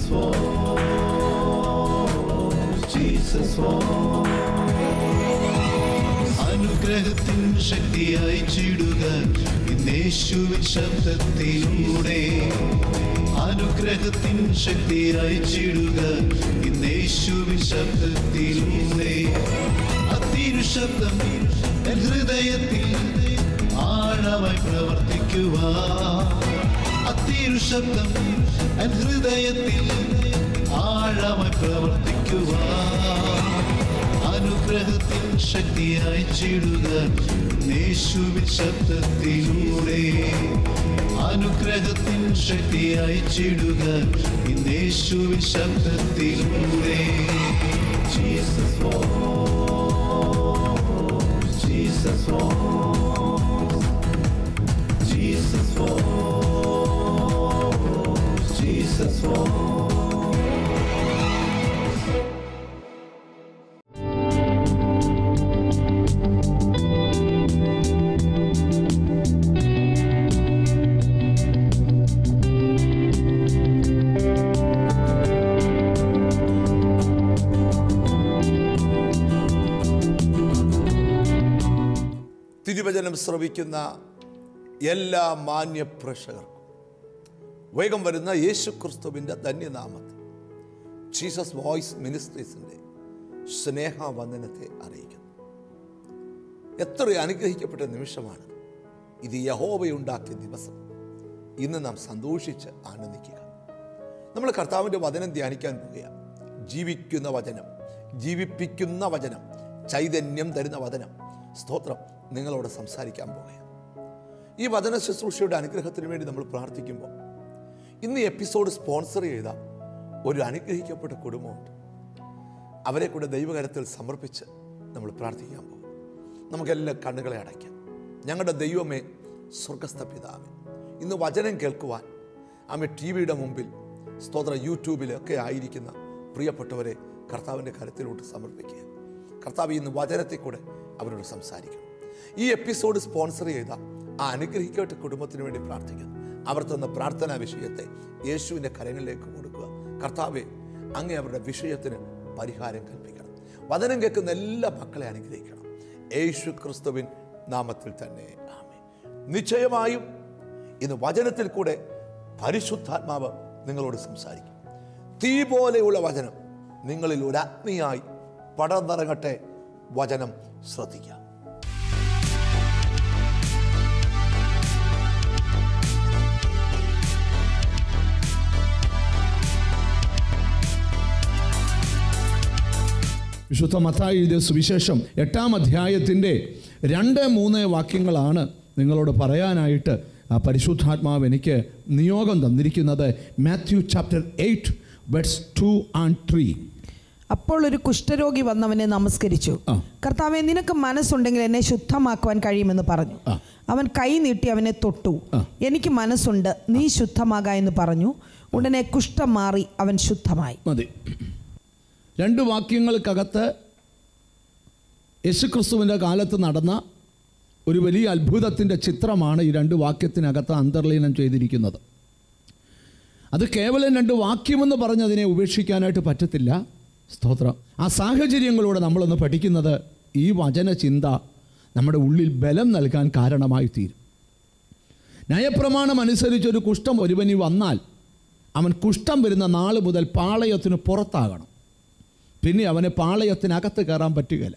Jesus falls, Jesus falls. അനുഗ്രഹത്തിൻ ശക്തി അയച്ചിടുക ഇന്നേശുവിൻ ശബ്ദത്തിലൂടെ അനുഗ്രഹത്തിൻ ശക്തി അയച്ചിടുക ഇന്നേശുവിൻ ശബ്ദത്തിലൂടെ അത്തിരു ശബ്ദം എൻ ഹൃദയത്തിൽ ആഴമായി പ്രവർത്തിക്കുക അത്തിരു ശബ്ദം എൻ ഹൃദയത്തിൽ ആഴമായി പ്രവർത്തിക്കുക അനുഗ്രഹത്തിൻ ശക്തി അയച്ചിടുക യേശുവിൻ ശബ്ദത്തിലൂടെ അനുഗ്രഹത്തിൻ ശക്തി അയച്ചിടുക യേശുവിൻ ശബ്ദത്തിലൂടെ Jesus falls, Jesus falls, Jesus falls, Jesus falls. തിരുവചനം ശ്രവിക്കുന്ന എല്ലാ മാന്യ പ്രേക്ഷകർക്കും വേഗം വരുന്ന യേശു ക്രിസ്തുവിൻ്റെ ധന്യനാമത്തിൽ ജീസസ് വോയിസ് മിനിസ്ട്രീസിൻ്റെ സ്നേഹവന്ദനത്തെ അറിയിക്കുന്നു എത്ര അനുഗ്രഹിക്കപ്പെട്ട നിമിഷമാണ് ഇത് യഹോവയുണ്ടാക്കിയ ദിവസം ഇന്ന് നാം സന്തോഷിച്ച് ആനന്ദിക്കുക നമ്മൾ കർത്താവിൻ്റെ വചനം ധ്യാനിക്കാൻ പോവുകയാണ് ജീവിക്കുന്ന വചനം ജീവിപ്പിക്കുന്ന വചനം ചൈതന്യം തരുന്ന വചനം സ്തോത്രം നിങ്ങളോട് സംസാരിക്കാൻ പോവുകയാണ് ഈ വചന ശുശ്രൂഷയുടെ അനുഗ്രഹത്തിന് വേണ്ടി നമ്മൾ പ്രാർത്ഥിക്കുമ്പോൾ ഇന്ന് ഈ എപ്പിസോഡ് സ്പോൺസർ ചെയ്ത ഒരു അനുഗ്രഹിക്കപ്പെട്ട കുടുംബമുണ്ട് അവരെ കൂടെ ദൈവകരത്തിൽ സമർപ്പിച്ച് നമ്മൾ പ്രാർത്ഥിക്കാൻ പോകും നമുക്കെല്ലാം കണ്ണുകളെ അടയ്ക്കാം ഞങ്ങളുടെ ദൈവമേ സ്വർഗസ്ഥ പിതാവേ ഇന്ന് വചനം കേൾക്കുവാൻ അമ്മ ടി വിയുടെ മുമ്പിൽ സ്തോത്ര യൂട്യൂബിലൊക്കെ ആയിരിക്കുന്ന പ്രിയപ്പെട്ടവരെ കർത്താവിൻ്റെ കരത്തിലോട്ട് സമർപ്പിക്കുക കർത്താവ് ഇന്ന് വചനത്തെ കൂടെ അവരോട് സംസാരിക്കണം ഈ എപ്പിസോഡ് സ്പോൺസർ ചെയ്ത ആ അനുഗ്രഹിക്കപ്പെട്ട കുടുംബത്തിന് വേണ്ടി പ്രാർത്ഥിക്കുന്നു അവർ തന്ന പ്രാർത്ഥനാ വിഷയത്തെ യേശുവിൻ്റെ കരങ്ങളിലേക്ക് കൊടുക്കുക കർത്താവെ അങ്ങേ അവരുടെ വിഷയത്തിന് പരിഹാരം കൽപ്പിക്കണം വചനം കേൾക്കുന്ന എല്ലാ മക്കളെ അനുഗ്രഹിക്കണം യേശു ക്രിസ്തുവിൻ നാമത്തിൽ തന്നെ ആമേ നിശ്ചയമായും ഇന്ന് വചനത്തിൽ കൂടെ പരിശുദ്ധാത്മാവ് നിങ്ങളോട് സംസാരിക്കും തീ പോലെയുള്ള വചനം നിങ്ങളിൽ ഒരു അഗ്നിയായി പടർന്നിറങ്ങട്ടെ വചനം ശ്രദ്ധിക്കാം വിശുദ്ധ മത്തായി എഴുതിയ സുവിശേഷം എട്ടാം അധ്യായത്തിൻ്റെ രണ്ട് മൂന്ന് വാക്യങ്ങളാണ് നിങ്ങളോട് പറയാനായിട്ട് ആ പരിശുദ്ധാത്മാവ് എനിക്ക് നിയോഗം തന്നിരിക്കുന്നത് Matthew chapter eight verses two and three അപ്പോൾ ഒരു കുഷ്ഠരോഗി വന്നവനെ നമസ്കരിച്ചു ആ. കർത്താവെ നിനക്ക് മനസ്സുണ്ടെങ്കിൽ എന്നെ ശുദ്ധമാക്കുവാൻ കഴിയുമെന്ന് പറഞ്ഞു ആ. അവൻ കൈ നീട്ടി അവനെ തൊട്ടു ആ. എനിക്ക് മനസ്സുണ്ട് നീ ശുദ്ധമാക എന്ന് പറഞ്ഞു ഉടനെ കുഷ്ഠം മാറി അവൻ ശുദ്ധമായി മതി രണ്ട് വാക്യങ്ങൾക്കകത്ത് യേശുക്രിസ്തുവിൻ്റെ കാലത്ത് നടന്ന ഒരു വലിയ അത്ഭുതത്തിൻ്റെ ചിത്രമാണ് ഈ രണ്ട് വാക്യത്തിനകത്ത് അന്തർലീനം ചെയ്തിരിക്കുന്നത് അത് കേവലം രണ്ട് വാക്യമെന്ന് പറഞ്ഞതിനെ ഉപേക്ഷിക്കാനായിട്ട് പറ്റത്തില്ല സ്തോത്രം ആ സാഹചര്യങ്ങളോട് നമ്മളൊന്ന് പഠിക്കുന്നത് ഈ വചന ചിന്ത നമ്മുടെ ഉള്ളിൽ ബലം നൽകാൻ കാരണമായി തീരും നയപ്രമാണം അനുസരിച്ച് ഒരു കുഷ്ഠം ഒരുവനി വന്നാൽ അവൻ കുഷ്ഠം വരുന്ന നാൾ മുതൽ പാളയത്തിന് പുറത്താകണം പിന്നെ അവന് പാളയത്തിനകത്ത് കയറാൻ പറ്റുകയില്ല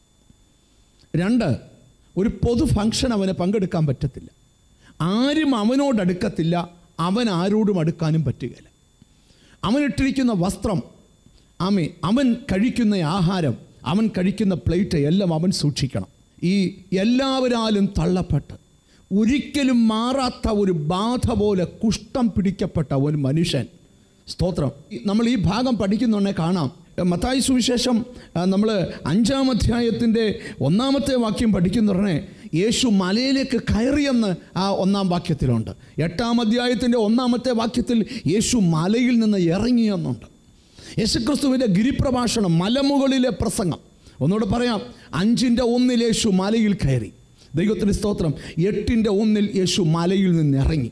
രണ്ട് ഒരു പൊതു ഫംഗ്ഷൻ അവന് പങ്കെടുക്കാൻ പറ്റത്തില്ല ആരും അവനോടടുക്കത്തില്ല അവൻ ആരോടും അടുക്കാനും പറ്റുകയില്ല അവനിട്ടിരിക്കുന്ന വസ്ത്രം ആമേ അവൻ കഴിക്കുന്ന ആഹാരം അവൻ കഴിക്കുന്ന പ്ലേറ്റ് എല്ലാം അവൻ സൂക്ഷിക്കണം ഈ എല്ലാവരാലും തള്ളപ്പെട്ട് ഒരിക്കലും മാറാത്ത ഒരു ബാധ പോലെ കുഷ്ഠം പിടിക്കപ്പെട്ട ഒരു മനുഷ്യൻ സ്തോത്രം ഈ- നമ്മൾ ഈ ഭാഗം പഠിക്കുന്നുണ്ടെ കാണാം മത്തായി സുവിശേഷം നമ്മൾ അഞ്ചാം അധ്യായത്തിൻ്റെ ഒന്നാമത്തെ വാക്യം പഠിക്കുന്നുടനെ യേശു മലയിലേക്ക് കയറിയെന്ന് ആ ഒന്നാം വാക്യത്തിലുണ്ട് എട്ടാം അധ്യായത്തിൻ്റെ ഒന്നാമത്തെ വാക്യത്തിൽ യേശു മലയിൽ നിന്ന് ഇറങ്ങിയെന്നുണ്ട് യേശുക്രിസ്തുവിൻ്റെ ഗിരിപ്രഭാഷണം മലമുകളിലെ പ്രസംഗം ഒന്നുകൂടെ പറയാം അഞ്ചിൻ്റെ ഒന്നിൽ യേശു മലയിൽ കയറി ദൈവത്തിന് സ്തോത്രം എട്ടിൻ്റെ ഒന്നിൽ യേശു മലയിൽ നിന്ന് ഇറങ്ങി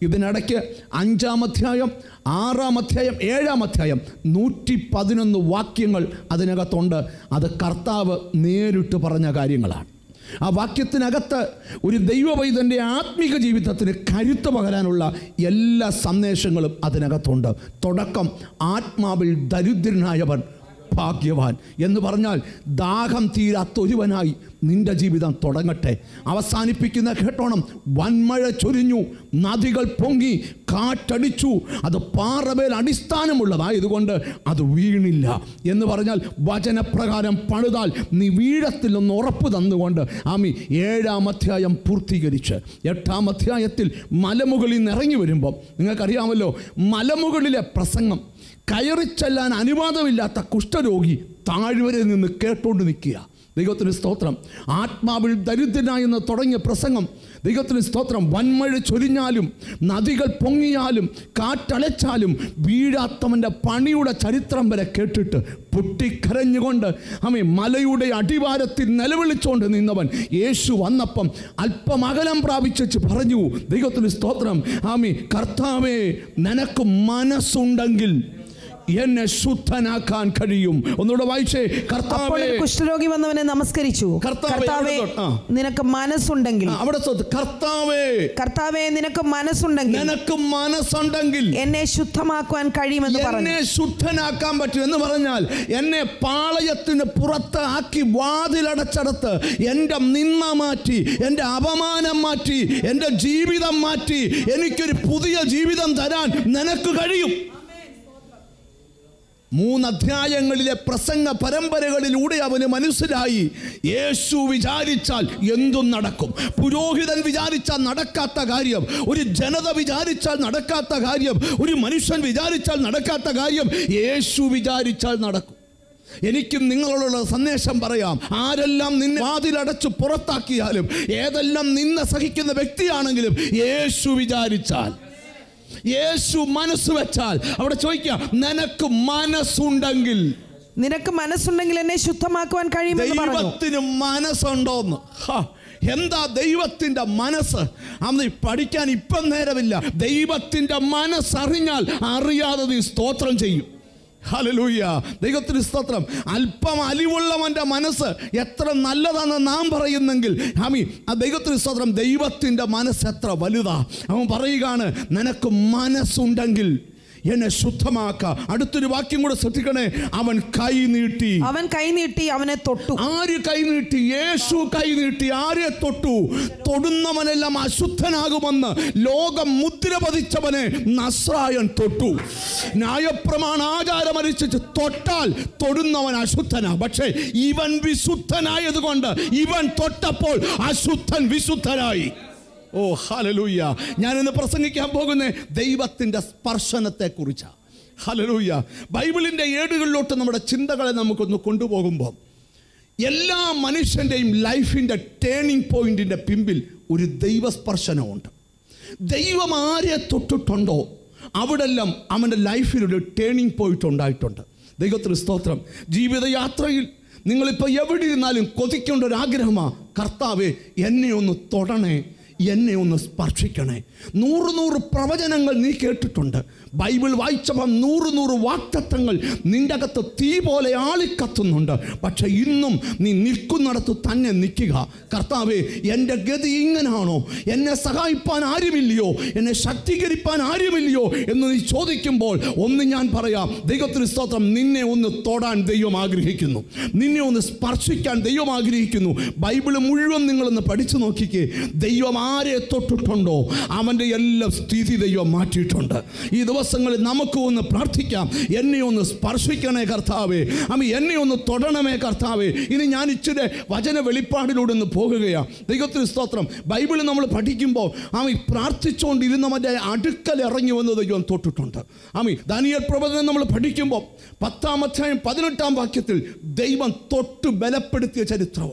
ഇതിനിടയ്ക്ക് അഞ്ചാം അധ്യായം ആറാം അധ്യായം ഏഴാം അധ്യായം നൂറ്റി പതിനൊന്ന് വാക്യങ്ങൾ അതിനകത്തുണ്ട് അത് കർത്താവ് നേരിട്ട് പറഞ്ഞ കാര്യങ്ങളാണ് ആ വാക്യത്തിനകത്ത് ഒരു ദൈവവൈതൻ്റെ ആത്മീക ജീവിതത്തിന് കരുത്ത് പകരാനുള്ള എല്ലാ സന്ദേശങ്ങളും അതിനകത്തുണ്ട് തുടക്കം ആത്മാവിൽ ദരിദ്രനായവൻ ഭാഗ്യവാൻ എന്ന് പറഞ്ഞാൽ ദാഹം തീരാത്തൊരുവനായി നിന്റെ ജീവിതം തുടങ്ങട്ടെ അവസാനിപ്പിക്കുന്ന കേട്ടോണം വൻമഴ ചൊരിഞ്ഞു നദികൾ പൊങ്ങി കാറ്റടിച്ചു അത് പാറമേൽ അടിസ്ഥാനമുള്ളതായതുകൊണ്ട് അത് വീണില്ല എന്ന് പറഞ്ഞാൽ വചനപ്രകാരം പണിതാൽ നീ വീഴത്തില്ലെന്ന് ഉറപ്പ് തന്നുകൊണ്ട് ആമി ഏഴാം അധ്യായം പൂർത്തീകരിച്ച് എട്ടാം അധ്യായത്തിൽ മലമുകളിൽ നിന്ന് ഇറങ്ങി വരുമ്പോൾ നിങ്ങൾക്കറിയാമല്ലോ മലമുകളിലെ പ്രസംഗം കയറി ചെല്ലാൻ അനുവാദമില്ലാത്ത കുഷ്ഠരോഗി താഴ്വരയിൽ നിന്ന് കേട്ടോണ്ട് നിൽക്കുക ദൈവത്തിന് സ്തോത്രം ആത്മാവിൽ ദരിദ്രനായെന്ന് തുടങ്ങിയ പ്രസംഗം ദൈവത്തിന് സ്തോത്രം വൻമഴ ചൊരിഞ്ഞാലും നദികൾ പൊങ്ങിയാലും കാറ്റലച്ചാലും വീഴാത്തവൻ്റെ പണിയുടെ ചരിത്രം വരെ കേട്ടിട്ട് പൊട്ടിക്കരഞ്ഞുകൊണ്ട് അമ്മ മലയുടെ അടിവാരത്തിൽ നിലവിളിച്ചുകൊണ്ട് നിന്നവൻ യേശു വന്നപ്പം അല്പം അകലം പ്രാപിച്ചു പറഞ്ഞു ദൈവത്തിന് സ്തോത്രം ആമി കർത്താവേ നിനക്ക് മനസ്സുണ്ടെങ്കിൽ എന്നെ ശുദ്ധനാക്കാൻ കഴിയും ഒന്നുകൂടെ വായിച്ചേ അപ്പോൾ കർത്താവേ ഒരു കുഷ്ഠരോഗി വന്നവനെ നമസ്കരിച്ചു കർത്താവേ, കർത്താവേ അവിടെ തൊട്ട്, ആ. നിനക്ക് മനസ്സുണ്ടെങ്കിൽ ആ, അവിടെ സ്വത്ത് കർത്താവേ കർത്താവേ നിനക്ക് മനസ്സുണ്ടെങ്കിൽ നിനക്ക് മനസ്സുണ്ടെങ്കിൽ എന്നെ ശുദ്ധമാക്കുവാൻ കഴിയുമെന്ന് പറഞ്ഞു എന്നെ ശുദ്ധനാക്കാൻ പറ്റും എന്ന് പറഞ്ഞാൽ എന്നെ പാളയത്തിന് പുറത്ത് ആക്കി വാതിലടച്ചടത്ത് എൻ്റെ നിന്ന മാറ്റി എൻ്റെ അപമാനം മാറ്റി എൻ്റെ ജീവിതം മാറ്റി എനിക്കൊരു പുതിയ ജീവിതം തരാൻ നിനക്ക് കഴിയും മൂന്ന് അധ്യായങ്ങളിലെ പ്രസംഗ പരമ്പരകളിലൂടെ അവന് മനസ്സിലായി യേശു വിചാരിച്ചാൽ എന്തും നടക്കും പുരോഹിതൻ വിചാരിച്ചാൽ നടക്കാത്ത കാര്യം ഒരു ജനത വിചാരിച്ചാൽ നടക്കാത്ത കാര്യം ഒരു മനുഷ്യൻ വിചാരിച്ചാൽ നടക്കാത്ത കാര്യം യേശു വിചാരിച്ചാൽ നടക്കും എനിക്കും നിങ്ങളോടുള്ള സന്ദേശം പറയാം ആരെല്ലാം നിന്നെ വാതിലടച്ച് പുറത്താക്കിയാലും ഏതെല്ലാം നിന്നെ സഹിക്കുന്ന വ്യക്തിയാണെങ്കിലും യേശു വിചാരിച്ചാൽ യേശു മനസ്സ് വെച്ചാൽ അവിടെ ചോദിക്കാം നിനക്ക് മനസ്സുണ്ടെങ്കിൽ നിനക്ക് മനസ്സുണ്ടെങ്കിൽ എന്നെ ശുദ്ധമാക്കുവാൻ കഴിയുമെന്ന് പറഞ്ഞു ദൈവത്തിന് മനസ്സുണ്ടോന്ന് ഹാ, എന്താ ദൈവത്തിന്റെ മനസ്സ് അന്ന് പഠിക്കാൻ ഇപ്പം നേരമില്ല ദൈവത്തിന്റെ മനസ്സറിഞ്ഞാൽ അറിയാതെ നീ സ്തോത്രം ചെയ്യും ഹലലൂയ ദൈവത്തിന് സ്തോത്രം അല്പം അലിവുള്ളവൻ്റെ മനസ്സ് എത്ര നല്ലതാണെന്ന് നാം പറയുന്നെങ്കിൽ ആമി ആ ദൈവത്തിന് സ്തോത്രം ദൈവത്തിൻ്റെ മനസ്സ് എത്ര വലുതാ അവൻ പറയുകയാണ് നിനക്ക് മനസ്സുണ്ടെങ്കിൽ എന്നെ ശുദ്ധമാക്ക അടുത്തൊരു വാക്യം കൂടെ ശ്രദ്ധിക്കണേ അവൻ കൈ നീട്ടി അവൻ കൈ നീട്ടി അവനെ തൊട്ടു ആര് കൈ നീട്ടി യേശു കൈ നീട്ടി ആരെ തൊട്ടു തൊടുന്നവനെല്ലാം അശുദ്ധനാകുമെന്ന് ലോകം മുദ്ര പതിച്ചവനെ നസ്രായൻ തൊട്ടു ന്യായപ്രമാണ ആചാരം അനുസരിച്ച് തൊട്ടാൽ തൊടുന്നവൻ അശുദ്ധനാ പക്ഷേ ഇവൻ വിശുദ്ധനായതുകൊണ്ട് ഇവൻ തൊട്ടപ്പോൾ അശുദ്ധൻ വിശുദ്ധനായി ഓ ഹലലൂയ്യ ഞാനിന്ന് പ്രസംഗിക്കാൻ പോകുന്ന ദൈവത്തിൻ്റെ സ്പർശനത്തെ കുറിച്ചാണ് ഹലലൂയ്യ ബൈബിളിൻ്റെ ഏടുകളിലോട്ട് നമ്മുടെ ചിന്തകളെ നമുക്കൊന്ന് കൊണ്ടുപോകുമ്പോൾ എല്ലാ മനുഷ്യൻ്റെയും ലൈഫിൻ്റെ ടേണിംഗ് പോയിന്റിൻ്റെ പിമ്പിൽ ഒരു ദൈവസ്പർശനമുണ്ട് ദൈവം ആരെ തൊട്ടിട്ടുണ്ടോ അവിടെല്ലാം അവൻ്റെ ലൈഫിലൊരു ടേണിംഗ് പോയിന്റ് ഉണ്ടായിട്ടുണ്ട് ദൈവത്തിന് സ്തോത്രം ജീവിതയാത്രയിൽ നിങ്ങളിപ്പോൾ എവിടെ ഇരുന്നാലും കൊതിക്കേണ്ട ഒരു ആഗ്രഹമാണ് കർത്താവെ എന്നെ ഒന്ന് തൊടണേ എന്നെ ഒന്ന് സ്പർശിക്കണേ നൂറ് നൂറ് പ്രവചനങ്ങൾ നീ കേട്ടിട്ടുണ്ട് ബൈബിൾ വായിച്ചപ്പം നൂറ് നൂറ് വാക്തത്വങ്ങൾ നിന്റെ അകത്ത് തീ പോലെ ആളിക്കത്തുന്നുണ്ട് പക്ഷെ ഇന്നും നീ നിൽക്കുന്നിടത്ത് തന്നെ നിൽക്കുക കർത്താവെ എൻ്റെ ഗതി ഇങ്ങനാണോ എന്നെ സഹായിപ്പാൻ ആരുമില്ലയോ എന്നെ ശക്തീകരിപ്പാൻ ആരുമില്ലയോ എന്ന് നീ ചോദിക്കുമ്പോൾ ഒന്ന് ഞാൻ പറയാം ദൈവത്തിന് സ്തോത്രം നിന്നെ ഒന്ന് തൊടാൻ ദൈവം ആഗ്രഹിക്കുന്നു നിന്നെ ഒന്ന് സ്പർശിക്കാൻ ദൈവം ആഗ്രഹിക്കുന്നു ബൈബിൾ മുഴുവൻ നിങ്ങളൊന്ന് പഠിച്ചു നോക്കിക്കേ ദൈവം ആരെ തൊട്ടിട്ടുണ്ടോ അവൻ്റെ എല്ലാം സ്ഥിതി ദൈവം മാറ്റിയിട്ടുണ്ട് ഈ ദിവസങ്ങളിൽ നമുക്ക് ഒന്ന് പ്രാർത്ഥിക്കാം എന്നെ ഒന്ന് സ്പർശിക്കണേ കർത്താവേ അമ്മ എന്നെ ഒന്ന് തൊടണമേ കർത്താവേ ഇനി ഞാൻ ഇച്ചിരി വചന വെളിപ്പാടിലൂടെ ഒന്ന് പോകുകയാണ് ദൈവത്തിന് സ്തോത്രം ബൈബിൾ നമ്മൾ പഠിക്കുമ്പോൾ ആമി പ്രാർത്ഥിച്ചുകൊണ്ടിരുന്നവൻ്റെ അടുക്കൽ ഇറങ്ങി വന്ന് ദൈവം തൊട്ടിട്ടുണ്ട് ആമി ദാനിയൽ പ്രവചനം നമ്മൾ പഠിക്കുമ്പോൾ പത്താം അധ്യായം പതിനെട്ടാം വാക്യത്തിൽ ദൈവം തൊട്ട് ബലപ്പെടുത്തിയ ചരിത്രമുണ്ട്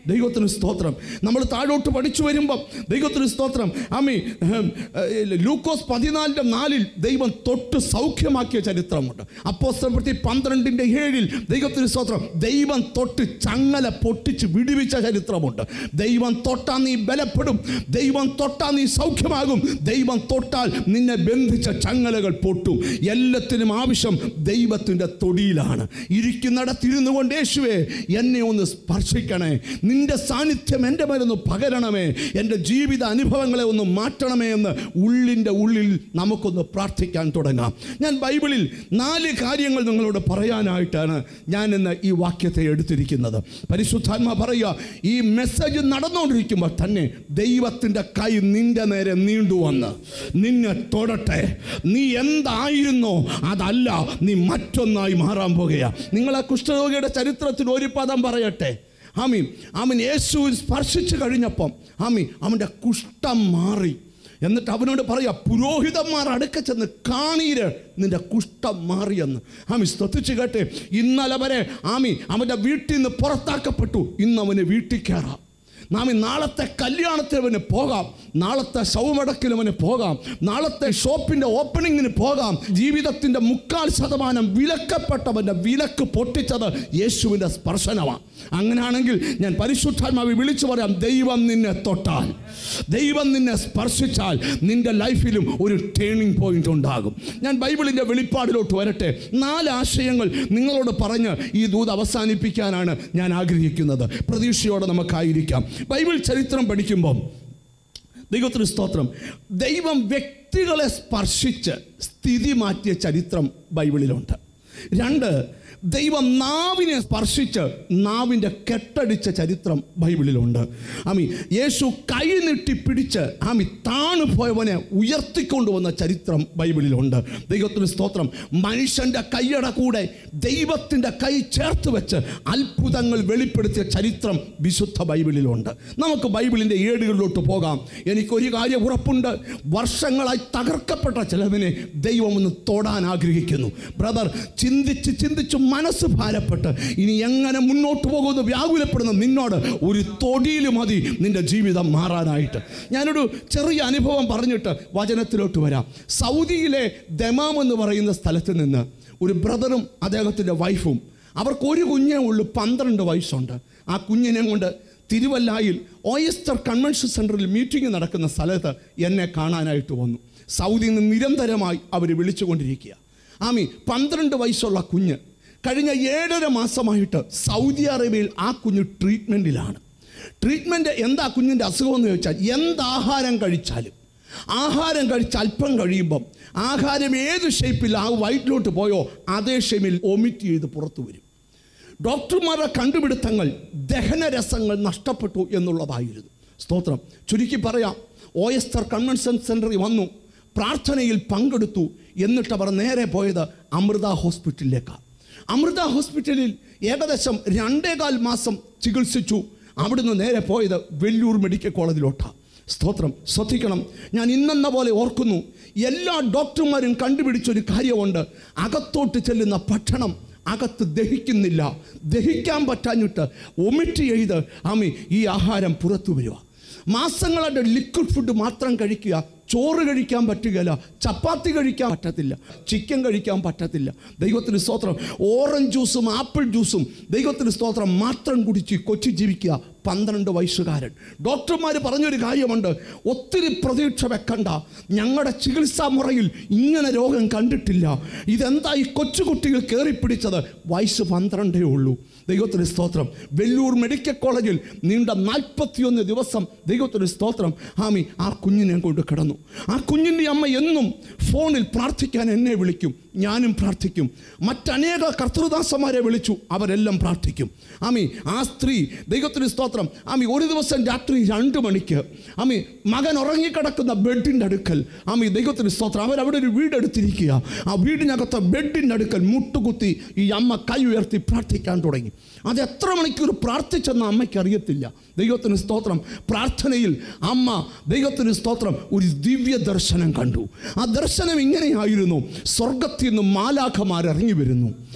ദൈവത്തിന് സ്തോത്രം നമ്മൾ താഴോട്ട് പഠിച്ചു വരുമ്പം ദൈവത്തിന് സ്തോത്രം ആമി ഉം, ഏഹ്, ലൂക്കോസ് പതിനാലിൻ്റെ നാലിൽ ദൈവം തൊട്ട് സൗഖ്യമാക്കിയ ചരിത്രമുണ്ട് അപ്പോസ്തലപ്രതി പന്ത്രണ്ടിൻ്റെ ഏഴിൽ ദൈവത്തിന് സ്തോത്രം ദൈവം തൊട്ട് ചങ്ങല പൊട്ടിച്ച് വിടുവിച്ച ചരിത്രമുണ്ട് ദൈവം തൊട്ടാൽ നീ ബലപ്പെടും ദൈവം തൊട്ടാൽ നീ സൗഖ്യമാകും ദൈവം തൊട്ടാൽ നിന്നെ ബന്ധിച്ച ചങ്ങലകൾ പൊട്ടും എല്ലാത്തിനും ആവശ്യം ദൈവത്തിൻ്റെ തൊടിയിലാണ് ഇരിക്കുന്നിടത്തിരുന്നു കൊണ്ട് യേശുവേ എന്നെ ഒന്ന് സ്പർശിക്കണേ നിന്റെ സാന്നിധ്യം എൻ്റെ മേലൊന്ന് പകരണമേ എൻ്റെ ജീവിത അനുഭവങ്ങളെ ഒന്ന് മാറ്റണമേ എന്ന് ഉള്ളിൻ്റെ ഉള്ളിൽ നമുക്കൊന്ന് പ്രാർത്ഥിക്കാൻ തുടങ്ങാം ഞാൻ ബൈബിളിൽ നാല് കാര്യങ്ങൾ നിങ്ങളോട് പറയാനായിട്ടാണ് ഞാൻ ഇന്ന് ഈ വാക്യത്തെ എടുത്തിരിക്കുന്നത് പരിശുദ്ധാത്മ പറയുക ഈ മെസ്സേജ് നടന്നുകൊണ്ടിരിക്കുമ്പോൾ തന്നെ ദൈവത്തിൻ്റെ കൈ നിന്റെ നേരെ നീണ്ടുവന്ന് നിന്നെ തൊടട്ടെ നീ എന്തായിരുന്നോ അതല്ല നീ മറ്റൊന്നായി മാറാൻ പോകുക നിങ്ങളെ കുഷ്ഠരോഗിയുടെ ചരിത്രത്തിൽ ഒരു പദം പറയട്ടെ ആമി അവൻ യേശു സ്പർശിച്ചു കഴിഞ്ഞപ്പം ആമി അവൻ്റെ കുഷ്ഠം മാറി എന്നിട്ട് അവനോട് പറയാ പുരോഹിതന്മാർ അടുക്ക ചെന്ന് കാണീര് നിന്റെ കുഷ്ഠം മാറിയെന്ന് ആമി ശ്രദ്ധിച്ചു കേട്ടെ ഇന്നലെ വരെ ആമി അവൻ്റെ വീട്ടിൽ നിന്ന് പുറത്താക്കപ്പെട്ടു ഇന്ന് അവന് വീട്ടിൽ കയറാം നാം ഈ നാളത്തെ കല്യാണത്തിന് അവന് പോകാം നാളത്തെ ശവമടക്കിന് അവന് പോകാം നാളത്തെ ഷോപ്പിൻ്റെ ഓപ്പണിങ്ങിന് പോകാം ജീവിതത്തിൻ്റെ മുക്കാൽ ശതമാനം വിലക്കപ്പെട്ടവൻ്റെ വിലക്ക് പൊട്ടിച്ചത് യേശുവിൻ്റെ സ്പർശനമാണ് അങ്ങനെയാണെങ്കിൽ ഞാൻ പരിശുദ്ധാത്മാവി വിളിച്ചു പറയാം ദൈവം നിന്നെ തൊട്ടാൽ ദൈവം നിന്നെ സ്പർശിച്ചാൽ നിന്റെ ലൈഫിലും ഒരു ടേണിംഗ് പോയിന്റ് ഉണ്ടാകും ഞാൻ ബൈബിളിൻ്റെ വെളിപ്പാടിലോട്ട് വരട്ടെ നാല് ആശയങ്ങൾ നിങ്ങളോട് പറഞ്ഞ് ഈ ദൂത് അവസാനിപ്പിക്കാനാണ് ഞാൻ ആഗ്രഹിക്കുന്നത് പ്രതീക്ഷയോടെ നമുക്കായിരിക്കാം ബൈബിൾ ചരിത്രം പഠിക്കുമ്പം ദൈവത്തിന് സ്തോത്രം ദൈവം വ്യക്തികളെ സ്പർശിച്ച് സ്ഥിതി മാറ്റിയ ചരിത്രം ബൈബിളിലുണ്ട് രണ്ട് ദൈവം നാവിനെ സ്പർശിച്ച് നാവിൻ്റെ കെട്ടടിച്ച ചരിത്രം ബൈബിളിലുണ്ട് ആമി യേശു കൈ നീട്ടി പിടിച്ച് ആമി താണു പോയവനെ ഉയർത്തിക്കൊണ്ടുവന്ന ചരിത്രം ബൈബിളിലുണ്ട് ദൈവത്തിന് സ്തോത്രം മനുഷ്യൻ്റെ കൈയട കൂടെ ദൈവത്തിൻ്റെ കൈ ചേർത്ത് വെച്ച് അത്ഭുതങ്ങൾ വെളിപ്പെടുത്തിയ ചരിത്രം വിശുദ്ധ ബൈബിളിലുണ്ട് നമുക്ക് ബൈബിളിൻ്റെ ഏടുകളിലോട്ട് പോകാം എനിക്കൊരു കാര്യം ഉറപ്പുണ്ട് വർഷങ്ങളായി തകർക്കപ്പെട്ട ചിലതിനെ ദൈവം ഒന്ന് തൊടാൻ ആഗ്രഹിക്കുന്നു ബ്രദർ ചിന്തിച്ച് ചിന്തിച്ച് മനസ്സ് ഭാരപ്പെട്ട് ഇനി എങ്ങനെ മുന്നോട്ട് പോകുമെന്ന് വ്യാകുലപ്പെടുന്ന നിന്നോട് ഒരു തൊടിയിൽ മതി നിന്റെ ജീവിതം മാറാനായിട്ട് ഞാനൊരു ചെറിയ അനുഭവം പറഞ്ഞിട്ട് വചനത്തിലോട്ട് വരാം സൗദിയിലെ ദമാം എന്ന് പറയുന്ന സ്ഥലത്ത് നിന്ന് ഒരു ബ്രദറും അദ്ദേഹത്തിൻ്റെ വൈഫും അവർക്ക് ഒരു കുഞ്ഞേ ഉള്ളൂ പന്ത്രണ്ട് വയസ്സുണ്ട് ആ കുഞ്ഞിനെ കൊണ്ട് തിരുവല്ലായിൽ ഓയസ്റ്റർ കൺവെൻഷൻ സെൻറ്ററിൽ മീറ്റിംഗ് നടക്കുന്ന സ്ഥലത്ത് എന്നെ കാണാനായിട്ട് വന്നു സൗദിയിൽ നിന്ന് നിരന്തരമായി അവർ വിളിച്ചുകൊണ്ടിരിക്കുക ആമി പന്ത്രണ്ട് വയസ്സുള്ള കുഞ്ഞ് കഴിഞ്ഞ ഏഴര മാസമായിട്ട് സൗദി അറേബ്യയിൽ ആ കുഞ്ഞ് ട്രീറ്റ്മെൻറ്റിലാണ് ട്രീറ്റ്മെൻറ്റ് എന്താ കുഞ്ഞിൻ്റെ അസുഖമെന്ന് ചോദിച്ചാൽ എന്താഹാരം കഴിച്ചാലും ആഹാരം കഴിച്ച് അല്പം കഴിയുമ്പം ആഹാരം ഏത് ഷേപ്പിൽ ആ വയറ്റിലോട്ട് പോയോ അതേ ഷേപ്പിൽ ഒമിറ്റ് ചെയ്ത് പുറത്തു വരും ഡോക്ടർമാരുടെ കണ്ടുപിടുത്തങ്ങൾ ദഹനരസങ്ങൾ നഷ്ടപ്പെട്ടു എന്നുള്ളതായിരുന്നു സ്തോത്രം ചുരുക്കി പറയാം ഒ എസ് ആർ കൺവെൻഷൻ സെൻറ്ററിൽ വന്നു പ്രാർത്ഥനയിൽ പങ്കെടുത്തു എന്നിട്ട് അവർ നേരെ പോയത് അമൃത ഹോസ്പിറ്റലിലേക്കാണ് അമൃത ഹോസ്പിറ്റലിൽ ഏകദേശം രണ്ടേകാൽ മാസം ചികിത്സിച്ചു അവിടുന്ന് നേരെ പോയത് വെല്ലൂർ മെഡിക്കൽ കോളേജിലോട്ടാണ് സ്തോത്രം ശ്രദ്ധിക്കണം ഞാൻ ഇന്നെന്ന പോലെ ഓർക്കുന്നു എല്ലാ ഡോക്ടർമാരും കണ്ടുപിടിച്ചൊരു കാര്യമുണ്ട് അകത്തോട്ട് ചെല്ലുന്ന ഭക്ഷണം അകത്ത് ദഹിക്കുന്നില്ല ദഹിക്കാൻ പറ്റാഞ്ഞിട്ട് ഒമിറ്റ് ചെയ്ത് ആമി ഈ ആഹാരം പുറത്തു വരിക മാസങ്ങളുടെ ലിക്വിഡ് ഫുഡ് മാത്രം കഴിക്കുക ചോറ് കഴിക്കാൻ പറ്റുകയില്ല ചപ്പാത്തി കഴിക്കാൻ പറ്റത്തില്ല ചിക്കൻ കഴിക്കാൻ പറ്റത്തില്ല ദൈവത്തിന് സ്തോത്രം ഓറഞ്ച് ജ്യൂസും ആപ്പിൾ ജ്യൂസും ദൈവത്തിന് സ്തോത്രം മാത്രം കുടിച്ച് കൊച്ചു ജീവിക്കുക പന്ത്രണ്ട് വയസ്സുകാരൻ ഡോക്ടർമാർ പറഞ്ഞൊരു കാര്യമുണ്ട് ഒത്തിരി പ്രതീക്ഷ വെക്കണ്ട ഞങ്ങളുടെ ചികിത്സാ മുറയിൽ ഇങ്ങനെ രോഗം കണ്ടിട്ടില്ല ഇതെന്താ ഈ കൊച്ചുകുട്ടികൾ കയറിപ്പിടിച്ചത് വയസ്സ് പന്ത്രണ്ടേ ഉള്ളൂ ദൈവത്തിന് സ്തോത്രം വെല്ലൂർ മെഡിക്കൽ കോളേജിൽ നീണ്ട നാൽപ്പത്തിയൊന്ന് ദിവസം ദൈവത്തിന് സ്തോത്രം ആമി ആ കുഞ്ഞിനെ കൊണ്ട് കിടന്നു ആ കുഞ്ഞിൻ്റെ അമ്മ എന്നും ഫോണിൽ പ്രാർത്ഥിക്കാൻ എന്നെ വിളിക്കും ഞാനും പ്രാർത്ഥിക്കും മറ്റനേക കർത്തൃദാസന്മാരെ വിളിച്ചു അവരെല്ലാം പ്രാർത്ഥിക്കും ആമി ആ സ്ത്രീ ദൈവത്തിന് സ്തോത്രം ആമി ഒരു ദിവസം രാത്രി രണ്ട് മണിക്ക് ആമി മകൻ ഉറങ്ങിക്കിടക്കുന്ന ബെഡിൻ്റെ അടുക്കൽ ആമി ദൈവത്തിന് സ്തോത്രം അവരവിടെ ഒരു വീടെടുത്തിരിക്കുക ആ വീടിനകത്ത് ബെഡിൻ്റെ അടുക്കൽ മുട്ടുകുത്തി ഈ അമ്മ കൈ ഉയർത്തി പ്രാർത്ഥിക്കാൻ തുടങ്ങി അത് എത്ര മണിക്കൂർ പ്രാർത്ഥിച്ചെന്ന് അമ്മയ്ക്ക് അറിയത്തില്ല ദൈവത്തിന് സ്തോത്രം പ്രാർത്ഥനയിൽ അമ്മ ദൈവത്തിന് സ്തോത്രം ഒരു ദിവ്യ ദർശനം കണ്ടു ആ ദർശനം ഇങ്ങനെയായിരുന്നു സ്വർഗത്തിൽ നിന്ന് മാലാഖമാർ ഇറങ്ങി വരുന്നു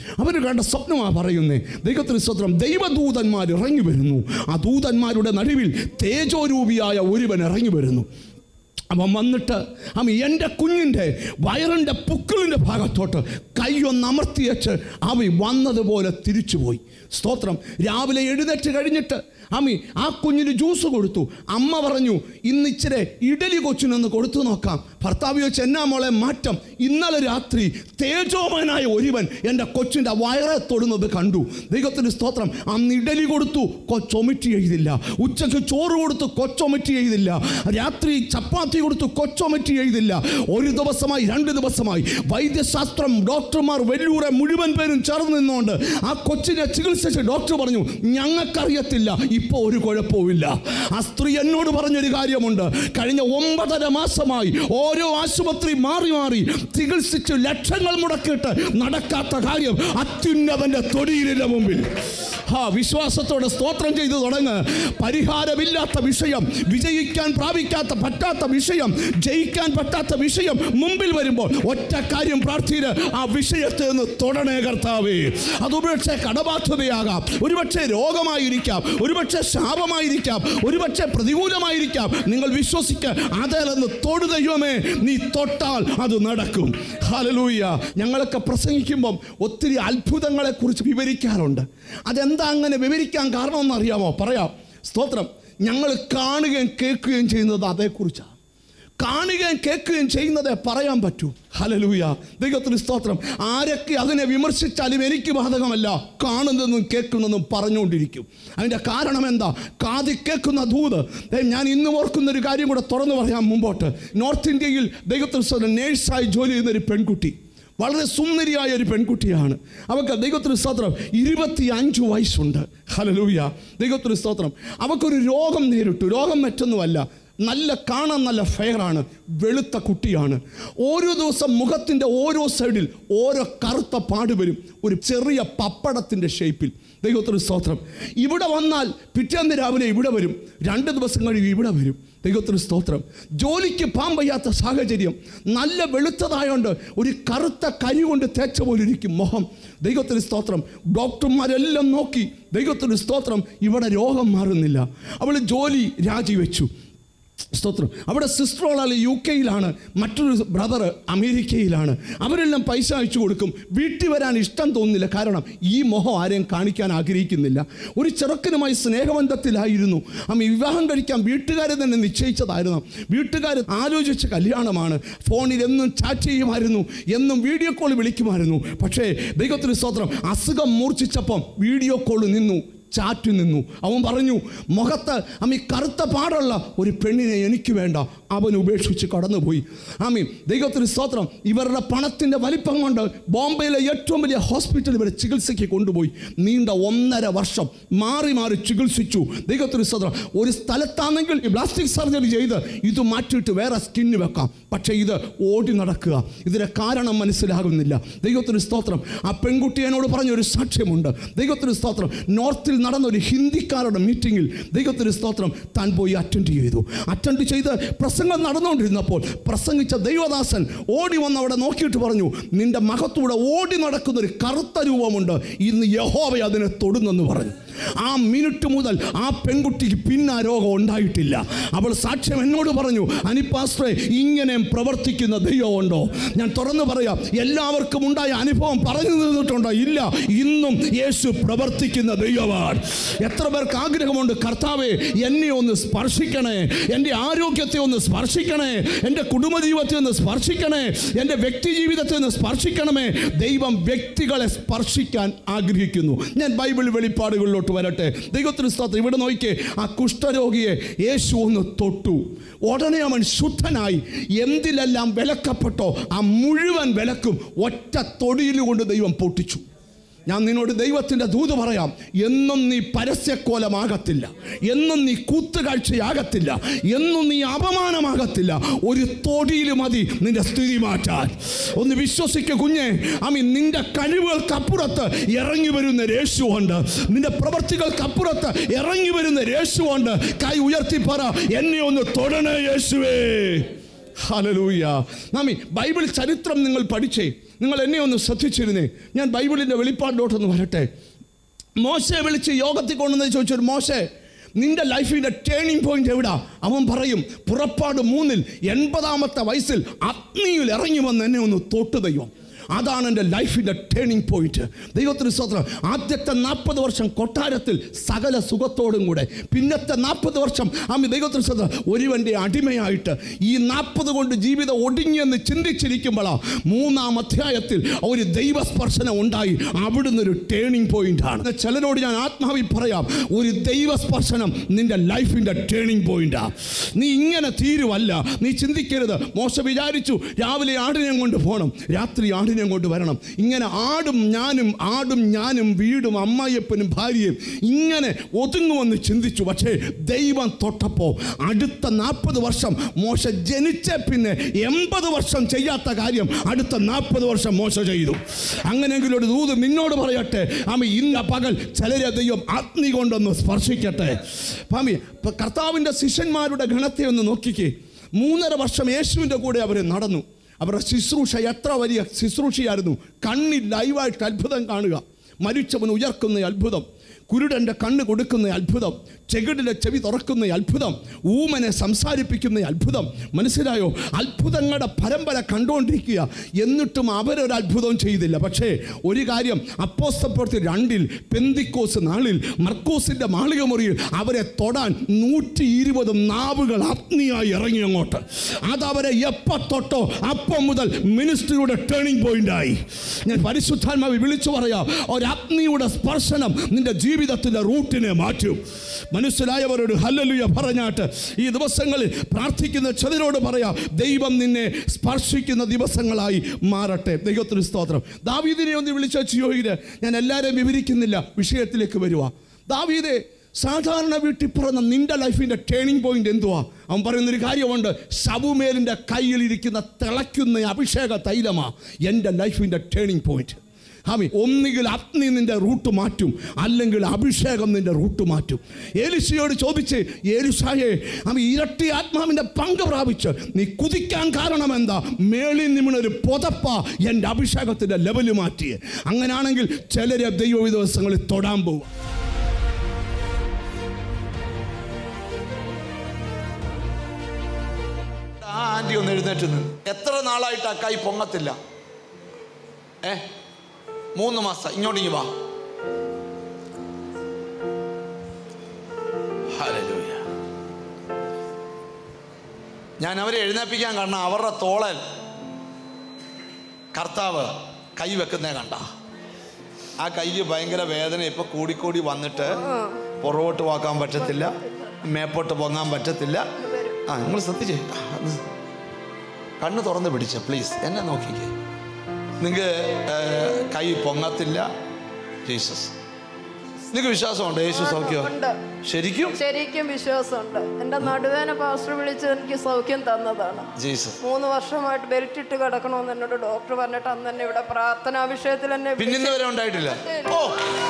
അവർ കണ്ട സ്വപ്നമാണ് പറയുന്നത് ദൈവത്തിന് സ്വത്രം ദൈവദൂതന്മാർ ഇറങ്ങി വരുന്നു ആ ദൂതന്മാരുടെ നടുവിൽ തേജോരൂപിയായ ഒരുവൻ ഇറങ്ങി വരുന്നു അവൻ വന്നിട്ട് അവൻ എൻ്റെ കുഞ്ഞിൻ്റെ വയറിൻ്റെ പുക്കിളിൻ്റെ ഭാഗത്തോട്ട് കൈയൊന്ന് അമർത്തിയച്ച് അവൻ വന്നതുപോലെ തിരിച്ചുപോയി സ്തോത്രം രാവിലെ എഴുന്നേറ്റ് കഴിഞ്ഞിട്ട് അമ്മി ആ കുഞ്ഞിന് ജ്യൂസ് കൊടുത്തു അമ്മ പറഞ്ഞു ഇന്ന് ഇച്ചിരി ഇഡലി കൊച്ചിനൊന്ന് കൊടുത്തു നോക്കാം ഭർത്താവ് ചോദിച്ചു എന്നാ മോളെ മാറ്റം ഇന്നലെ രാത്രി തേജോമനായ ഒരുവൻ എൻ്റെ കൊച്ചിൻ്റെ വയറെ തൊടുന്നത് കണ്ടു ദൈവത്തിന് സ്തോത്രം അന്ന് ഇഡലി കൊടുത്തു കൊച്ചൊമിറ്റ് ചെയ്തില്ല ഉച്ചയ്ക്ക് ചോറ് കൊടുത്തു കൊച്ചൊമിറ്റ് ചെയ്തില്ല രാത്രി ചപ്പാത്തി കൊടുത്തു കൊച്ചൊമിറ്റ് ചെയ്തില്ല ഒരു ദിവസമായി രണ്ട് ദിവസമായി വൈദ്യശാസ്ത്രം ഡോക്ടർമാർ വെല്ലൂരെ മുഴുവൻ പേരും ചേർന്ന് നിന്നുകൊണ്ട് ആ കൊച്ചിനെ ചികിത്സിച്ച് ഡോക്ടർ പറഞ്ഞു ഞങ്ങൾക്കറിയത്തില്ല ഇപ്പോൾ ഒരു കുഴപ്പവുമില്ല ആ സ്ത്രീ എന്നോട് പറഞ്ഞൊരു കാര്യമുണ്ട് കഴിഞ്ഞ ഒമ്പതര മാസമായി ഓരോ ആശുപത്രി മാറി മാറി ചികിത്സിച്ച് ലക്ഷങ്ങൾ മുടക്കിയിട്ട് നടക്കാത്ത കാര്യം അത്യുന്നതന്റെ തൊടിയിലിന്റെ മുമ്പിൽ ആ വിശ്വാസത്തോടെ സ്തോത്രം ചെയ്തു തുടങ്ങ് പരിഹാരമില്ലാത്ത വിഷയം വിജയിക്കാൻ പ്രാപിക്കാത്ത പറ്റാത്ത വിഷയം ജയിക്കാൻ പറ്റാത്ത വിഷയം മുമ്പിൽ വരുമ്പോൾ ഒറ്റ കാര്യം പ്രാർത്ഥിര് ആ വിഷയത്തെ ഒന്ന് തൊടണേ കർത്താവേ അത് ഒരുപക്ഷെ കടബാധ്യതയാകാം ഒരുപക്ഷെ രോഗമായിരിക്കാം ഒരുപക്ഷെ ശാപമായിരിക്കാം ഒരുപക്ഷെ പ്രതികൂലമായിരിക്കാം നിങ്ങൾ വിശ്വസിക്കുക അതല്ലെന്ന് തൊടു ദൈവമേ നീ തൊട്ടാൽ അത് നടക്കും ഹലലൂയ ഞങ്ങളൊക്കെ പ്രസംഗിക്കുമ്പം ഒത്തിരി അത്ഭുതങ്ങളെ കുറിച്ച് വിവരിക്കാറുണ്ട് അതെന്താ അങ്ങനെ വിവരിക്കാൻ കാരണമെന്ന് അറിയാമോ പറയാം സ്തോത്രം ഞങ്ങൾ കാണുകയും കേൾക്കുകയും ചെയ്യുന്നത് അതേക്കുറിച്ചാണ് കാണുകയും കേൾക്കുകയും ചെയ്യുന്നതേ പറയാൻ പറ്റൂ ഹലലൂയ ദൈവത്തിന് സ്തോത്രം ആരൊക്കെ അതിനെ വിമർശിച്ചാലും എനിക്ക് ബാധകമല്ല കാണുന്നതെന്നും കേൾക്കുന്നതെന്നും പറഞ്ഞുകൊണ്ടിരിക്കും അതിൻ്റെ കാരണം എന്താ കാതി കേൾക്കുന്ന ദൂത് ദേ, ഞാൻ ഇന്ന് ഓർക്കുന്ന ഒരു കാര്യം കൂടെ തുറന്നു പറയാം മുമ്പോട്ട് നോർത്ത് ഇന്ത്യയിൽ ദൈവത്തിന് സ്തോത്രം നേഴ്സായി ജോലി ചെയ്യുന്ന ഒരു പെൺകുട്ടി വളരെ സുന്ദരിയായ ഒരു പെൺകുട്ടിയാണ് അവൾക്ക് ദൈവത്തിന് സ്തോത്രം ഇരുപത്തി അഞ്ച് വയസ്സുണ്ട് ഹലലൂയ ദൈവത്തിന് സ്തോത്രം അവൾക്കൊരു രോഗം നേരിട്ടു രോഗം മറ്റൊന്നുമല്ല നല്ല കാണാൻ നല്ല ഫെയറാണ് വെളുത്ത കുട്ടിയാണ് ഓരോ ദിവസം മുഖത്തിൻ്റെ ഓരോ സൈഡിൽ ഓരോ കറുത്ത പാട് വരും ഒരു ചെറിയ പപ്പടത്തിൻ്റെ ഷേപ്പിൽ ദൈവത്തിന് സ്തോത്രം ഇവിടെ വന്നാൽ പിറ്റേന്ന് രാവിലെ ഇവിടെ വരും രണ്ട് ദിവസം കഴിയും ഇവിടെ വരും ദൈവത്തിന് സ്തോത്രം ജോലിക്ക് പാൻ വയ്യാത്ത സാഹചര്യം നല്ല വെളുത്തതായോണ്ട് ഒരു കറുത്ത കരി കൊണ്ട് തേച്ച പോലെ ഇരിക്കും മുഖം ദൈവത്തിന് സ്തോത്രം ഡോക്ടർമാരെല്ലാം നോക്കി ദൈവത്തിന് സ്തോത്രം ഇവിടെ രോഗം മാറുന്നില്ല അവൾ ജോലി രാജിവെച്ചു സ്തോത്രം അവിടെ സിസ്റ്ററോളാൽ യു കെയിലാണ് മറ്റൊരു ബ്രദർ അമേരിക്കയിലാണ് അവരെല്ലാം പൈസ അയച്ചു കൊടുക്കും വീട്ടിൽ വരാൻ ഇഷ്ടം തോന്നുന്നില്ല കാരണം ഈ മോഹം ആരെയും കാണിക്കാൻ ആഗ്രഹിക്കുന്നില്ല ഒരു ചെറുക്കനുമായി സ്നേഹബന്ധത്തിലായിരുന്നു അമ്മ വിവാഹം കഴിക്കാൻ വീട്ടുകാരെ തന്നെ നിശ്ചയിച്ചതായിരുന്നു വീട്ടുകാർ ആലോചിച്ച കല്യാണമാണ് ഫോണിൽ എന്നും ചാറ്റ് ചെയ്യുമായിരുന്നു എന്നും വീഡിയോ കോൾ വിളിക്കുമായിരുന്നു പക്ഷേ ദൈവത്തിന് സ്തോത്രം അസുഖം മൂർച്ഛിച്ചപ്പം വീഡിയോ കോൾ നിന്നു ചാറ്റ് നിന്നു അവൻ പറഞ്ഞു മുഖത്ത് അമ്മി കറുത്ത പാടുള്ള ഒരു പെണ്ണിനെ എനിക്ക് വേണ്ട അവൻ ഉപേക്ഷിച്ച് കടന്നുപോയി ആമീൻ ദൈവത്തിന് സ്തോത്രം ഇവരുടെ പണത്തിൻ്റെ വലിപ്പം കൊണ്ട് ബോംബെയിലെ ഏറ്റവും വലിയ ഹോസ്പിറ്റൽ ഇവരെ ചികിത്സയ്ക്ക് കൊണ്ടുപോയി നീണ്ട ഒന്നര വർഷം മാറി മാറി ചികിത്സിച്ചു ദൈവത്തിന് സ്തോത്രം ഒരു സ്ഥലത്താണെങ്കിൽ ഈ പ്ലാസ്റ്റിക് സർജറി ചെയ്ത് ഇത് മാറ്റിയിട്ട് വേറെ സ്കിന്ന് വെക്കാം പക്ഷേ ഇത് ഓടി നടക്കുക ഇതിൻ്റെ കാരണം മനസ്സിലാകുന്നില്ല ദൈവത്തിന് സ്തോത്രം ആ പെൺകുട്ടി എന്നോട് പറഞ്ഞ ഒരു സാക്ഷ്യമുണ്ട് ദൈവത്തിന് സ്തോത്രം നോർത്തിൽ നടന്ന ഒരു ഹിന്ദിക്കാരുടെ മീറ്റിങ്ങിൽ ദൈവത്തിന് സ്തോത്രം താൻ പോയി അറ്റൻഡ് ചെയ്തു അറ്റൻഡ് ചെയ്ത് പ്രസംഗം നടന്നുകൊണ്ടിരുന്നപ്പോൾ പ്രസംഗിച്ച ദൈവദാസൻ ഓടി വന്ന് അവിടെ നോക്കിയിട്ട് പറഞ്ഞു നിന്റെ മഹത്തൂടെ ഓടി നടക്കുന്ന ഒരു കറുത്ത രൂപമുണ്ട് ഇന്ന് യഹോവ അതിനെ തൊടുന്നെന്ന് പറഞ്ഞു ആ മിനിറ്റ് മുതൽ ആ പെൺകുട്ടിക്ക് പിന്നെ ആ രോഗം ഉണ്ടായിട്ടില്ല അവൾ സാക്ഷ്യം എന്നോട് പറഞ്ഞു അനിപ്പാസ്ത്രേ ഇങ്ങനെ പ്രവർത്തിക്കുന്ന ദൈവമുണ്ടോ ഞാൻ തുറന്നു പറയാം എല്ലാവർക്കും ഉണ്ടായ അനുഭവം പറഞ്ഞു നിന്നിട്ടുണ്ടോ ഇല്ല ഇന്നും യേശു പ്രവർത്തിക്കുന്ന ദൈവമാണ് എത്ര പേർക്ക് ആഗ്രഹമുണ്ട് കർത്താവെ എന്നെ ഒന്ന് സ്പർശിക്കണേ എൻ്റെ ആരോഗ്യത്തെ ഒന്ന് സ്പർശിക്കണേ എൻ്റെ കുടുംബജീവിതത്തെ ഒന്ന് സ്പർശിക്കണേ എൻ്റെ വ്യക്തി ജീവിതത്തെ ഒന്ന് സ്പർശിക്കണമേ ദൈവം വ്യക്തികളെ സ്പർശിക്കാൻ ആഗ്രഹിക്കുന്നു ഞാൻ ബൈബിൾ വെളിപ്പാടുകളിലോട്ട് വരട്ടെ ദൈവത്തിന് സ്തോത്രം ഇവിടെ നോക്കിയേ ആ കുഷ്ഠരോഗിയെ യേശു ഒന്ന് തൊട്ടു ഉടനെ അവൻ ശുദ്ധനായി എന്തിലെല്ലാം വിലക്കപ്പെട്ടോ ആ മുഴുവൻ വിലക്കും ഒറ്റ തൊടിയിലുകൊണ്ട് ദൈവം പൊട്ടിച്ചു ഞാൻ നിന്നോട് ദൈവത്തിൻ്റെ ദൂത് പറയാം എന്നും നീ പരസ്യക്കോലമാകത്തില്ല എന്നും നീ കൂത്തുകാഴ്ചയാകത്തില്ല എന്നും നീ അപമാനമാകത്തില്ല ഒരു തൊടിയിൽ മതി നിന്റെ സ്ഥിതി മാറ്റാൻ ഒന്ന് വിശ്വസിക്കുക കുഞ്ഞെ അമി നിന്റെ കഴിവുകൾക്കപ്പുറത്ത് ഇറങ്ങി വരുന്ന യേശുവുണ്ട് നിന്റെ പ്രവൃത്തികൾക്കപ്പുറത്ത് ഇറങ്ങി വരുന്ന യേശുവുണ്ട് കൈ ഉയർത്തി പറ എന്നെ ഒന്ന് തൊടണേ യേശുവേ ഹലലൂയ നാമി ബൈബിൾ ചരിത്രം നിങ്ങൾ പഠിച്ചേ നിങ്ങൾ എന്നെ ഒന്ന് ശ്രദ്ധിച്ചിരുന്നേ ഞാൻ ബൈബിളിൻ്റെ വെളിപ്പാടിലോട്ടൊന്ന് വരട്ടെ മോശയെ വിളിച്ച് യോഗത്തിൽ കൊണ്ടുവന്ന് ചോദിച്ചൊരു മോശെ നിന്റെ ലൈഫിൻ്റെ ടേണിംഗ് പോയിന്റ് എവിടാ അവൻ പറയും പുറപ്പാട് മൂന്നിൽ എൺപതാമത്തെ വയസ്സിൽ അഗ്നിയിൽ ഇറങ്ങി വന്ന് എന്നെ ഒന്ന് തൊട്ട് ദൈവം അതാണ് എൻ്റെ ലൈഫിൻ്റെ ടേണിംഗ് പോയിന്റ് ദൈവത്തിന് സ്വത്രം ആദ്യത്തെ നാൽപ്പത് വർഷം കൊട്ടാരത്തിൽ സകല സുഖത്തോടും കൂടെ പിന്നത്തെ നാൽപ്പത് വർഷം ആമി ദൈവത്തിന് സ്വത്രം ഒരുവൻ്റെ അടിമയായിട്ട് ഈ നാൽപ്പത് കൊണ്ട് ജീവിതം ഒടുങ്ങിയെന്ന് ചിന്തിച്ചിരിക്കുമ്പോഴാണ് മൂന്നാം അധ്യായത്തിൽ ഒരു ദൈവസ്പർശനം ഉണ്ടായി അവിടുന്ന് ഒരു ടേണിംഗ് പോയിന്റ് ആണ് ചിലരോട് ഞാൻ ആത്മാവിൽ പറയാം ഒരു ദൈവസ്പർശനം നിന്റെ ലൈഫിൻ്റെ ടേണിംഗ് പോയിന്റാ നീ ഇങ്ങനെ തീരുവല്ല നീ ചിന്തിക്കരുത് മോശ വിചാരിച്ചു രാവിലെ ആടിനെ കൊണ്ട് പോകണം രാത്രി ആടിനെ കൊണ്ട് വരണം ഇങ്ങനെ ആടും ഞാനും ആടും ഞാനും വീടും അമ്മായിയപ്പനും ഭാര്യയും ഇങ്ങനെ ഒതുങ്ങുമെന്ന് ചിന്തിച്ചു പക്ഷേ ദൈവം തൊട്ടപ്പോൾ അടുത്ത നാൽപ്പത് വർഷം മോശ ജനിച്ച പിന്നെ എൺപത് വർഷം ചെയ്യാത്ത കാര്യം അടുത്ത നാൽപ്പത് വർഷം മോശ ചെയ്തു അങ്ങനെയെങ്കിലും ഒരു ദൂത് നിന്നോട് പറയട്ടെ ആമി ഇന്ന പകൽ ചിലരെ ദൈവം അഗ്നി കൊണ്ടൊന്ന് സ്പർശിക്കട്ടെ ആമി ഇപ്പൊ കർത്താവിൻ്റെ ശിഷ്യന്മാരുടെ ഗണത്തെ ഒന്ന് നോക്കിക്കേ മൂന്നര വർഷം യേശുവിൻ്റെ കൂടെ അവർ നടന്നു അവരുടെ ശുശ്രൂഷ എത്ര വലിയ ശുശ്രൂഷയായിരുന്നു കണ്ണിൽ ലൈവായിട്ട് അത്ഭുതം കാണുക മരിച്ചവൻ ഉയർക്കുന്ന അത്ഭുതം കുരുടൻ്റെ കണ്ണ് കൊടുക്കുന്ന അത്ഭുതം ചെകിടിലെ ചെവി തുറക്കുന്ന അത്ഭുതം ഊമനെ സംസാരിപ്പിക്കുന്ന അത്ഭുതം മനസ്സിലായോ അത്ഭുതങ്ങളുടെ പരമ്പര കണ്ടുകൊണ്ടിരിക്കുക എന്നിട്ടും അവരൊരു അത്ഭുതവും ചെയ്തില്ല പക്ഷേ ഒരു കാര്യം അപ്പോസ്തപ്പുറത്ത് രണ്ടിൽ പെന്തിക്കോസ് നാളിൽ മർക്കോസിൻ്റെ മാളിക മുറിയിൽ അവരെ തൊടാൻ നൂറ്റി ഇരുപത് നാവുകൾ അഗ്നിയായി ഇറങ്ങി അങ്ങോട്ട് അതവരെ എപ്പോൾ തൊട്ടോ അപ്പം മുതൽ മിനിസ്ട്രിയുടെ ടേണിംഗ് പോയിന്റായി ഞാൻ പരിശുദ്ധാത്മാവി വിളിച്ചു പറയാം ഒരു അഗ്നിയുടെ സ്പർശനം നിന്റെ ജീവിതത്തിൻ്റെ റൂട്ടിനെ മാറ്റും മനസ്സിലായവരോട് ഹല്ലലുയ പറഞ്ഞാട്ട് ഈ ദിവസങ്ങളിൽ പ്രാർത്ഥിക്കുന്ന ചിലരോട് പറയാം ദൈവം നിന്നെ സ്പർശിക്കുന്ന ദിവസങ്ങളായി മാറട്ടെ ദൈവത്തിന് സ്തോത്രം ദാവീദിനെ ഒന്ന് വിളിച്ച ചോദിക്കുന്നത് ഞാൻ എല്ലാവരെയും വിവരിക്കുന്നില്ല വിഷയത്തിലേക്ക് വരുക ദാവീദെ സാധാരണ വീട്ടിൽ പിറന്ന നിന്റെ ലൈഫിൻ്റെ ടേണിംഗ് പോയിന്റ് എന്തുവാ അവൻ പറയുന്നൊരു കാര്യമുണ്ട് ശബുമേലിൻ്റെ കയ്യിലിരിക്കുന്ന തിളയ്ക്കുന്ന അഭിഷേക തൈലമാ എൻ്റെ ലൈഫിൻ്റെ ടേണിംഗ് പോയിന്റ് ഹാമി ഒന്നുകിൽ അഗ്നി നിന്റെ റൂട്ട് മാറ്റും അല്ലെങ്കിൽ അഭിഷേകം നിന്റെ റൂട്ട് മാറ്റും ഏലിശയോട് ചോദിച്ച് ഏലിശായെ ആമി ഇരട്ടി ആത്മാവിൻ്റെ പങ്ക് പ്രാപിച്ച് നീ കുതിക്കാൻ കാരണം എന്താ മേളിൽ നിമിണൊരു പുതപ്പ എൻ്റെ അഭിഷേകത്തിൻ്റെ ലെവല് മാറ്റിയേ അങ്ങനെയാണെങ്കിൽ ചിലരെ ദൈവ ഈ ദിവസങ്ങളിൽ തൊടാൻ പോകും ആൻറ്റി ഒന്ന് എഴുന്നേറ്റ് നിന്ന് എത്ര നാളായിട്ട് ആ കൈ പൊങ്ങത്തില്ല ഏ മൂന്ന് മാസം ഇങ്ങോട്ടേക്ക് വാ ഹല്ലേലൂയ. ഞാൻ അവരെ എഴുന്നേൽപ്പിക്കാൻ കാരണം അവരുടെ തോളൽ കർത്താവ് കൈ വെക്കുന്നേ കണ്ട ആ കൈക്ക് ഭയങ്കര വേദന ഇപ്പൊ കൂടിക്കൂടി വന്നിട്ട് പുറകോട്ട് വാക്കാൻ പറ്റത്തില്ല മേപ്പോട്ട് പൊങ്ങാൻ പറ്റത്തില്ല ആ നിങ്ങൾ ശ്രദ്ധിച്ചേ ആ, അത് കണ്ണ് തുറന്ന് പിടിച്ച പ്ലീസ് എന്നെ നോക്കിക്കേ നിങ്ങൾക്ക് കൈ പൊങ്ങത്തില്ല ജീസസ് നിങ്ങൾക്ക് വിശ്വാസമുണ്ട് യേശു സൗഖ്യം ഉണ്ട് ശരിക്കും ശരിക്കും വിശ്വാസമുണ്ട് എൻ്റെ നടുവേന പാസ്റ്റർ വിളിച്ച് എനിക്ക് സൗഖ്യം തന്നതാണ് ജീസസ് മൂന്ന് വർഷമായിട്ട് ബെൽറ്റ് ഇട്ട് കിടക്കണമെന്ന് എന്നോട് ഡോക്ടർ പറഞ്ഞിട്ട് അന്ന് തന്നെ ഇവിടെ പ്രാർത്ഥനാ വിഷയത്തിൽ എന്നെ പിന്നിന്ന് വരെ ഉണ്ടായിട്ടില്ല ഓ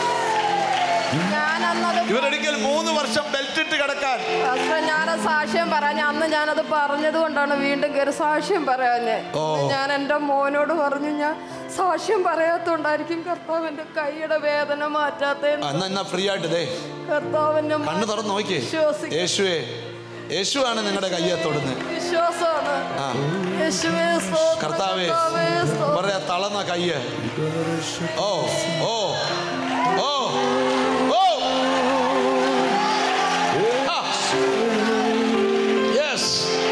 ഞാനന്നത് ഇവരൊരിക്കൽ മൂന്ന് വർഷം ബെൽറ്റ് ഇട്ട് കിടക്കാൻ പാസ്റ്റർ ഞാനത് സാക്ഷ്യം പറയാൻ അന്ന് ഞാനത് പറഞ്ഞത് കൊണ്ടാണ് വീണ്ടും കയറി സാക്ഷ്യം പറയാഞ്ഞ് ഓ. ഞാൻ എൻ്റെ മോനോട് പറഞ്ഞു ഞാൻ സാക്ഷ്യം പറയാത്തോണ്ടായിരിക്കും കർത്താവ് എൻ്റെ കൈയുടെ വേദന മാറ്റാത്തത് ആ, എന്നാ എന്നാ ഫ്രീ ആയിട്ട് ദേ കർത്താവിൻ്റെ കണ്ണ് തുറന്ന് നോക്കിയേ വിശ്വസിക്കും യേശുവേ യേശുവാണ് നിങ്ങളുടെ കയ്യെ തൊടുന്നത് വിശ്വാസമാണ് ആ യേശുവേ സ്തോത്രം, കർത്താവേ കർത്താവേ സ്തോത്രം. പറയാ തളർന്ന കയ്യ് ഓ ഓ ഓ ഓ ആ. Yes.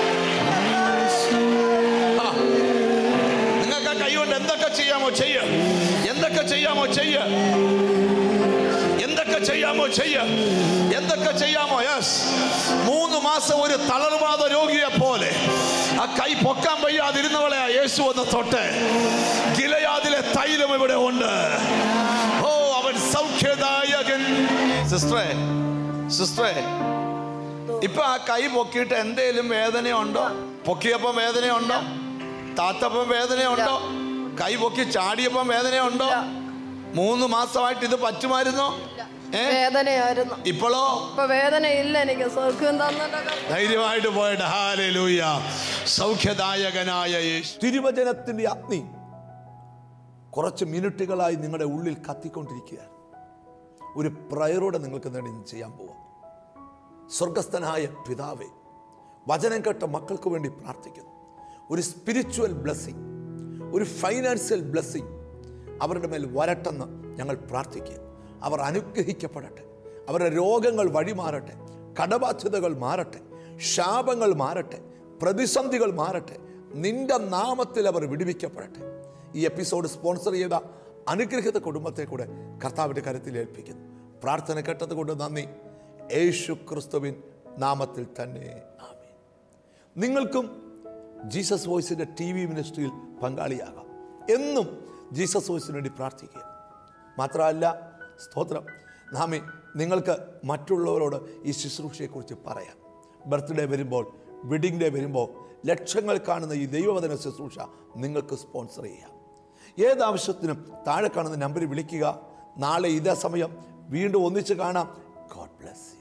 ആ. നിങ്ങൾക്ക് ആ കൈ കൊണ്ട് എന്തൊക്കെ ചെയ്യാമോ ചെയ്യ എന്തൊക്കെ ചെയ്യാമോ ചെയ്യ എന്തൊക്കെ ചെയ്യാമോ ചെയ്യ എന്തൊക്കെ ചെയ്യാമോ യെസ് മൂന്ന് മാസം ഒരു തളർവാദ രോഗിയെ പോലെ ആ കൈ പൊക്കാൻ വയ്യാതിരുന്നവളെ ആ യേശു ഒന്ന് തൊട്ട് ഗിലയാദിലെ തൈലം ഇവിടെ ഉണ്ട് ഓ അവൻ സൗഖ്യദായകൻ സിസ്റ്ററെ സിസ്റ്ററെ ഇപ്പൊ ആ കൈ പൊക്കിയിട്ട് എന്തേലും വേദനയുണ്ടോ പൊക്കിയപ്പം വേദനയുണ്ടോ താത്തപ്പം വേദനയുണ്ടോ കൈ പൊക്കി ചാടിയപ്പം വേദനയുണ്ടോ മൂന്ന് മാസമായിട്ട് ഇത് പറ്റുമായിരുന്നോ ഏ? വേദനയായിരുന്നു ഇപ്പോഴോ ഇപ്പൊ വേദനയില്ല എനിക്ക് സൗഖ്യം തന്നിട്ട് ധൈര്യമായിട്ട് പോയിട്ട് ഹാലൂയ സൗഖ്യദായകനായ യേശു തിരുവചനത്തിന്റെ അഗ്നി കുറച്ച് മിനിറ്റുകളായി നിങ്ങളുടെ ഉള്ളിൽ കത്തിക്കൊണ്ടിരിക്കുകയാണ് ഒരു പ്രയറോടെ നിങ്ങൾക്ക് വേണ്ടി ഇന്ന് ചെയ്യാൻ പോവാം സ്വർഗസ്ഥനായ പിതാവേ വചനം കേട്ട മക്കൾക്ക് വേണ്ടി പ്രാർത്ഥിക്കുന്നു ഒരു സ്പിരിച്വൽ ബ്ലെസ്സിങ് ഒരു ഫൈനാൻഷ്യൽ ബ്ലെസ്സിങ് അവരുടെ മേൽ വരട്ടെന്ന് ഞങ്ങൾ പ്രാർത്ഥിക്കുക അവർ അനുഗ്രഹിക്കപ്പെടട്ടെ അവരുടെ രോഗങ്ങൾ വഴിമാറട്ടെ കടബാധ്യതകൾ മാറട്ടെ ശാപങ്ങൾ മാറട്ടെ പ്രതിസന്ധികൾ മാറട്ടെ നിന്റെ നാമത്തിൽ അവർ വിടുവിക്കപ്പെടട്ടെ ഈ എപ്പിസോഡ് സ്പോൺസർ ചെയ്ത അനുഗ്രഹിത കുടുംബത്തെ കൂടെ കർത്താവിൻ്റെ കരുത്തിൽ ഏൽപ്പിക്കുന്നു പ്രാർത്ഥന കേട്ടത് കൊണ്ട് നന്ദി യേശു ക്രിസ്തുവിൻ നാമത്തിൽ തന്നെ ആമേൻ നിങ്ങൾക്കും ജീസസ് വോയിസിൻ്റെ ടി വി മിനിസ്ട്രിയിൽ പങ്കാളിയാകാം എന്നും ജീസസ് വോയിസിന് വേണ്ടി പ്രാർത്ഥിക്കുക മാത്രമല്ല സ്തോത്രം നാമേ നിങ്ങൾക്ക് മറ്റുള്ളവരോട് ഈ ശുശ്രൂഷയെക്കുറിച്ച് പറയാം ബർത്ത്ഡേ വരുമ്പോൾ വെഡിങ് ഡേ വരുമ്പോൾ ലക്ഷങ്ങൾ കാണുന്ന ഈ ദൈവവചന ശുശ്രൂഷ നിങ്ങൾക്ക് സ്പോൺസർ ചെയ്യാം ഏതാവശ്യത്തിനും താഴെ കാണുന്ന നമ്പറിൽ വിളിക്കുക നാളെ ഇതേ സമയം വീണ്ടും ഒന്നിച്ച് കാണാം ഗോഡ് ബ്ലെസ്